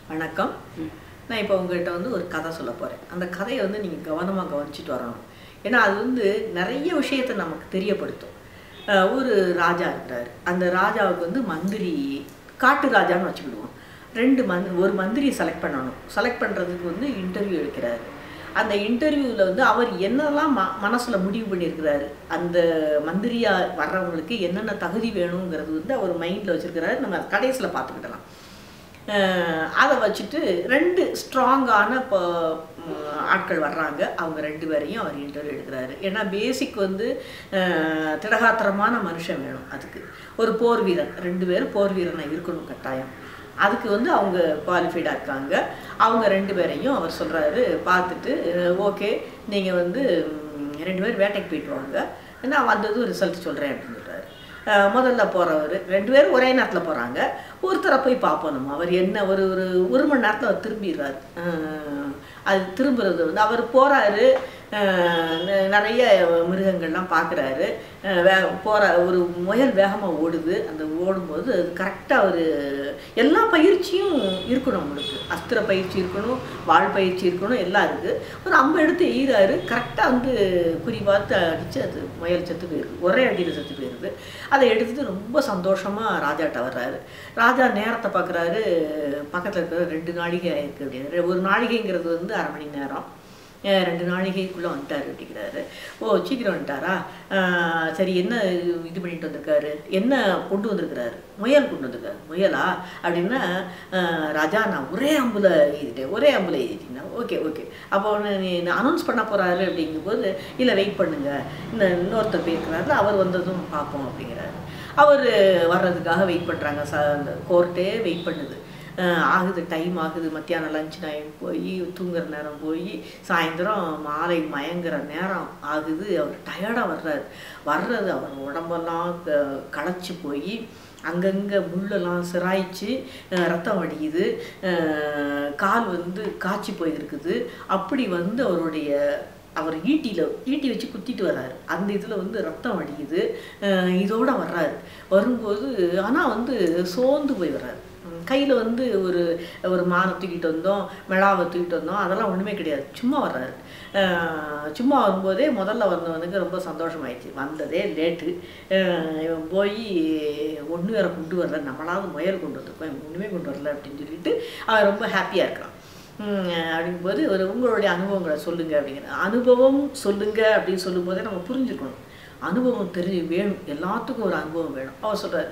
வணக்கம் நான் இப்போ உங்கள்கிட்ட வந்து ஒரு கதை சொல்ல போகிறேன் அந்த கதையை வந்து நீங்கள் கவனமாக கவனிச்சிட்டு வரணும் ஏன்னா அது வந்து நிறைய விஷயத்தை நமக்கு தெரியப்படுத்தும் அஹ் ஒரு ராஜா இருக்கிறாரு அந்த ராஜாவுக்கு வந்து மந்திரி காட்டு ராஜான்னு வச்சுக்கிடுவோம் ரெண்டு மந்த் ஒரு மந்திரி செலக்ட் பண்ணணும் செலக்ட் பண்ணுறதுக்கு வந்து இன்டர்வியூ எடுக்கிறாரு அந்த இன்டர்வியூவில் வந்து அவர் என்னெல்லாம் ம மனசில் முடிவு பண்ணியிருக்கிறாரு அந்த மந்திரியாக வர்றவங்களுக்கு என்னென்ன தகுதி வேணுங்கிறது வந்து அவர் மைண்டில் வச்சுருக்கிறாரு நம்ம கடைசியில் பார்த்துக்கிடலாம் அஹ் அதை வச்சுட்டு ரெண்டு ஸ்ட்ராங்கான இப்போ ம், ஆட்கள் வர்றாங்க அவங்க ரெண்டு பேரையும் அவர் இன்டர்வியூ எடுக்கிறாரு ஏன்னா பேசிக் வந்து அஹ், திடகாத்திரமான மனுஷன் வேணும் அதுக்கு ஒரு போர் வீரன் ரெண்டு பேரும் போர் வீரனாக இருக்கணும் கட்டாயம் அதுக்கு வந்து அவங்க குவாலிஃபைடாக இருக்காங்க அவங்க ரெண்டு பேரையும் அவர் சொல்கிறாரு பார்த்துட்டு ஓகே நீங்கள் வந்து ம், ரெண்டு பேரும் வேட்டைக்கு போயிட்டு வாங்க நான் வந்ததும் ரிசல்ட் சொல்கிறேன் அப்படின்னு சொல்கிறாரு அஹ் முதல்ல போகிறவர் ரெண்டு பேரும் ஒரே நேரத்தில் போகிறாங்க ஒருத்தரை போய் பார்ப்போம் நம்ம அவர் என்ன ஒரு ஒரு ஒரு மணி நேரத்தில் அவர் திரும்பிடுறாரு அஹ் அது திரும்புறது வந்து அவர் போகிறாரு நிறைய மிருகங்கள்லாம் பார்க்குறாரு வே போகிற ஒரு முயல் வேகமாக ஓடுது அந்த ஓடும்போது அது கரெக்டாக ஒரு எல்லா பயிற்சியும் இருக்கணும் அவங்களுக்கு அஸ்திர பயிற்சி இருக்கணும் வாழ் பயிற்சி இருக்கணும் எல்லாம் இருக்குது ஒரு அம்பு எடுத்து ஈராரு கரெக்டாக வந்து குறி பார்த்து அடித்து அது முயல் செத்து போயிடுது ஒரே அடியில் செத்து போயிடுது அதை எடுத்துட்டு ரொம்ப சந்தோஷமாக ராஜாட்ட வர்றாரு ராஜா நேரத்தை பார்க்குறாரு பக்கத்தில் இருக்கிற ரெண்டு நாழிகை ஆயிருக்கு அப்படின்னு ஒரு நாழிகைங்கிறது வந்து அரை மணி நேரம் அஹ் ரெண்டு நாழிகைக்குள்ளே வந்துட்டார் அப்படிங்கிறாரு ஓ சீக்கிரம் வந்துட்டாரா அஹ் சரி என்ன இது பண்ணிட்டு வந்திருக்காரு என்ன கொண்டு வந்திருக்கிறாரு முயல் கொண்டு வந்திருக்காரு முயலா அப்படின்னா அஹ் ராஜா நான் ஒரே அம்புல எழுதிட்டேன் ஒரே அம்புல எழுதிட்டேன் ஓகே ஓகே அப்போ ஒன்று நீ அனௌன்ஸ் பண்ண போகிறாரு அப்படிங்கும்போது இல்லை வெயிட் பண்ணுங்க இந்த இன்னொருத்தர் போயிருக்கிறாரு அவர் வந்ததும் பார்ப்போம் அப்படிங்கிறாரு அவர் வர்றதுக்காக வெயிட் பண்ணுறாங்க ச அந்த கோர்ட்டே வெயிட் பண்ணுது அஹ் ஆகுது டைம் ஆகுது மத்தியானம் லஞ்ச் டைம் போய் தூங்குற நேரம் போய் சாயந்தரம் மாலை மயங்குற நேரம் ஆகுது அவர் டயர்டாக வர்றாரு வர்றது அவர் உடம்பெல்லாம் க- களைச்சு போய் அங்கங்கே முள்ளெல்லாம் சிராய்ச்சி அஹ் ரத்தம் வடியுது அஹ் கால் வந்து காய்ச்சி போயிருக்குது அப்படி வந்து அவருடைய அவர் ஈட்டியில் ஈட்டி வச்சு குத்திட்டு வர்றாரு அந்த இதில் வந்து ரத்தம் வடியுது அஹ் இதோட வர்றாரு வரும்போது ஆனால் வந்து சோர்ந்து போய் வர்றாரு கையில் வந்து ஒரு ஒரு மானை தூக்கிட்டு வந்தோம் மிளாவை தூக்கிட்டு வந்தோம் அதெல்லாம் ஒன்றுமே கிடையாது சும்மா வர்றாரு அஹ் சும்மா வரும்போதே முதல்ல வந்தவனுக்கு ரொம்ப சந்தோஷமாயிடுச்சு வந்ததே லேட்டு இவன் போய் ஒன்று வேற கொண்டு வரல நம்மளாவது முயல் கொண்டு வந்திருக்கோம் இவன் ஒன்றுமே கொண்டு வரல அப்படின்னு சொல்லிட்டு அவன் ரொம்ப ஹாப்பியாக இருக்கிறான் உம் அப்படிங்கும்போது ஒரு உங்களுடைய அனுபவங்களை சொல்லுங்க அப்படிங்கிற அனுபவம் சொல்லுங்க அப்படின்னு சொல்லும்போதே நம்ம புரிஞ்சுக்கணும் அனுபவம் தெரிஞ்சு வேணும் எல்லாத்துக்கும் ஒரு அனுபவம் வேணும் அவர் சொல்கிறார்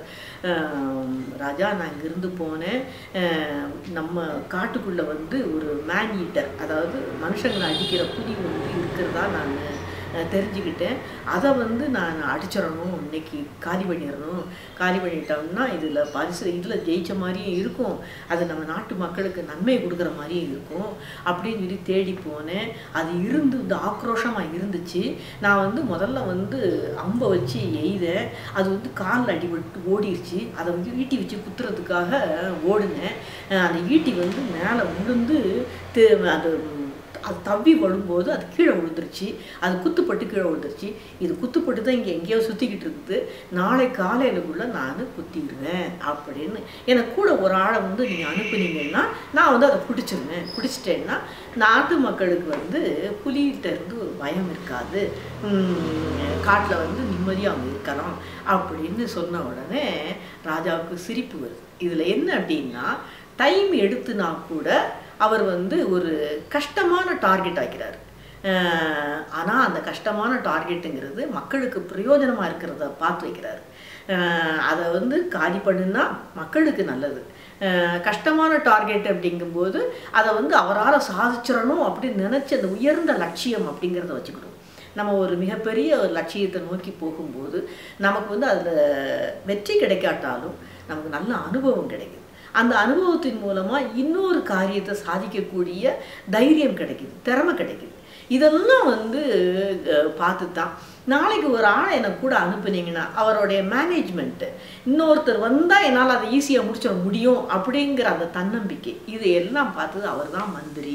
ராஜா நான் இங்கிருந்து போனேன் அஹ் நம்ம காட்டுக்குள்ளே வந்து ஒரு மேன் ஈட்டர் அதாவது மனுஷங்களை அடிக்கிற புலி வந்து இருக்கிறதா நான் அஹ் தெரிஞ்சுக்கிட்டேன் அதை வந்து நான் அடிச்சிடணும் இன்னைக்கு காலி பண்ணிடணும் காலி பண்ணிட்டோம்னா இதில் பரிசு இதில் ஜெயிச்ச மாதிரியும் இருக்கும் அது நம்ம நாட்டு மக்களுக்கு நன்மை கொடுக்குற மாதிரியும் இருக்கும் அப்படின்னு சொல்லி தேடி போனேன் அது இருந்து இந்த ஆக்ரோஷமாக இருந்துச்சு நான் வந்து முதல்ல வந்து அம்பை வச்சு எய்தேன் அது வந்து காலில் அடிபட்டு ஓடிருச்சு அதை வந்து ஈட்டி வச்சு குத்துறதுக்காக ஓடினேன் அஹ் அந்த ஈட்டி வந்து மேலே விழுந்து தி- அது அது தவ்வி விழும்போது அது கீழே விழுந்துருச்சு அது குத்துப்பட்டு கீழே விழுந்துருச்சு இது குத்துப்பட்டு தான் இங்கே எங்கேயோ சுற்றிக்கிட்டு இருக்குது நாளை காலையிலுக்குள்ளே நான் குத்திடுவேன் அப்படின்னு எனக்கு கூட ஒரு ஆளை வந்து நீங்கள் அனுப்புனீங்கன்னா நான் வந்து அதை பிடிச்சிருவேன் பிடிச்சிட்டேன்னா நாட்டு மக்களுக்கு வந்து புலிகிட்ட இருந்து ஒரு பயம் இருக்காது காட்டில் வந்து நிம்மதியாக அவங்க இருக்கலாம் அப்படின்னு சொன்ன உடனே ராஜாவுக்கு சிரிப்பு வருது இதில் என்ன அப்படின்னா டைம் எடுத்துனா கூட அவர் வந்து ஒரு கஷ்டமான டார்கெட் ஆக்கிறார் ஆனால் அந்த கஷ்டமான டார்கெட்டுங்கிறது மக்களுக்கு பிரயோஜனமாக இருக்கிறத பார்த்து வைக்கிறாரு அஹ் அதை வந்து காலி பண்ணுனா மக்களுக்கு நல்லது அஹ் கஷ்டமான டார்கெட் அப்படிங்கும்போது அதை வந்து அவரால் சாதிச்சிடணும் அப்படின்னு நினச்ச அந்த உயர்ந்த லட்சியம் அப்படிங்கிறத வச்சுக்கணும் நம்ம ஒரு மிகப்பெரிய ஒரு லட்சியத்தை நோக்கி போகும்போது நமக்கு வந்து அதில் வெற்றி கிடைக்காட்டாலும் நமக்கு நல்ல அனுபவம் கிடைக்குது அந்த அனுபவத்தின் மூலமாக இன்னொரு காரியத்தை சாதிக்கக்கூடிய தைரியம் கிடைக்குது திறமை கிடைக்குது இதெல்லாம் வந்து அஹ், பார்த்து தான் நாளைக்கு ஒரு ஆளை எனக்கு கூட அனுப்புனீங்கன்னா அவருடைய மேனேஜ்மெண்ட்டு இன்னொருத்தர் வந்தால் என்னால் அதை ஈஸியாக முடிச்சிட முடியும் அப்படிங்கிற அந்த தன்னம்பிக்கை இது எல்லாம் பார்த்தது அவர் தான் மந்திரி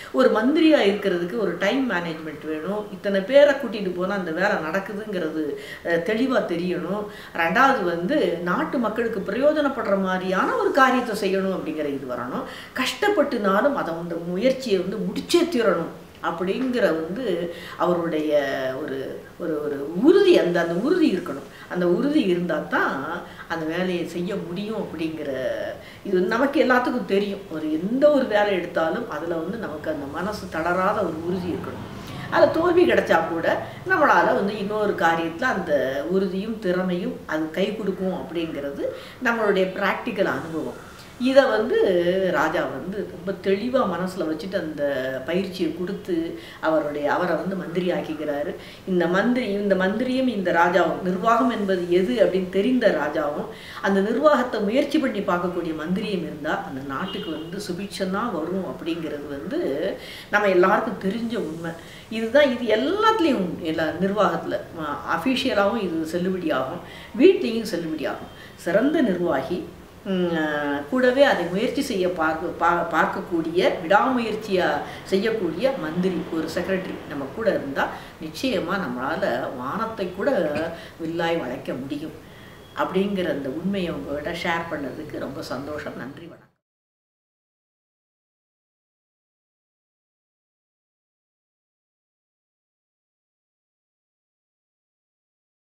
ஒரு மந்திரியாக இருக்கிறதுக்கு ஒரு டைம் மேனேஜ்மெண்ட் வேணும் இத்தனை பேரை கூட்டிகிட்டு போனால் அந்த வேலை நடக்குதுங்கிறது தெளிவாக தெரியணும் ரெண்டாவது வந்து நாட்டு மக்களுக்கு பிரயோஜனப்படுற மாதிரியான ஒரு காரியத்தை செய்யணும் அப்படிங்கிற இது வரணும் கஷ்டப்பட்டுனாலும் அதை அந்த முயற்சியை வந்து முடிச்சே தீரணும் அப்படிங்கிற வந்து அவருடைய ஒரு ஒரு ஒரு உறுதி அந்த அந்த உறுதி இருக்கணும் அந்த உறுதி இருந்தால் தான் அந்த வேலையை செய்ய முடியும் அப்படிங்கிற இது வந்து நமக்கு எல்லாத்துக்கும் தெரியும் ஒரு எந்த ஒரு வேலை எடுத்தாலும் அதில் வந்து நமக்கு அந்த மனசு தளராத ஒரு உறுதி இருக்கணும் அதில் தோல்வி கிடைச்சா கூட நம்மளால் வந்து இன்னொரு காரியத்தில் அந்த உறுதியும் திறமையும் அது கை கொடுக்கும் அப்படிங்கிறது நம்மளுடைய ப்ராக்டிக்கல் அனுபவம் இதை வந்து ராஜா வந்து ரொம்ப தெளிவாக மனசில் வச்சுட்டு அந்த பயிற்சியை கொடுத்து அவருடைய அவரை வந்து மந்திரி ஆக்கிக்கிறாரு இந்த மந்திரி இந்த மந்திரியும் இந்த ராஜாவும் நிர்வாகம் என்பது எது அப்படின்னு தெரிந்த ராஜாவும் அந்த நிர்வாகத்தை முயற்சி பண்ணி பார்க்கக்கூடிய மந்திரியும் இருந்தால் அந்த நாட்டுக்கு வந்து சுபிட்சம் தான் வரும் அப்படிங்கிறது வந்து நம்ம எல்லாருக்கும் தெரிஞ்ச உண்மை இதுதான் இது எல்லாத்துலேயும் எல்லா நிர்வாகத்தில் அஃபிஷியலாகவும் இது செல்லுபடியாகும் வீட்லேயும் செல்லுபடியாகும் சிறந்த நிர்வாகி கூடவே அதை முயற்சி செய்ய பார்க்க பா பார்க்கக்கூடிய விடாமுயற்சியாக செய்யக்கூடிய மந்திரி ஒரு செக்ரட்டரி நம்ம கூட இருந்தால் நிச்சயமாக நம்மளால் வானத்தை கூட வில்லாய் வளைக்க முடியும் அப்படிங்கிற அந்த உண்மையை உங்கள்கிட்ட ஷேர் பண்ணதுக்கு ரொம்ப சந்தோஷம் நன்றி வணக்கம்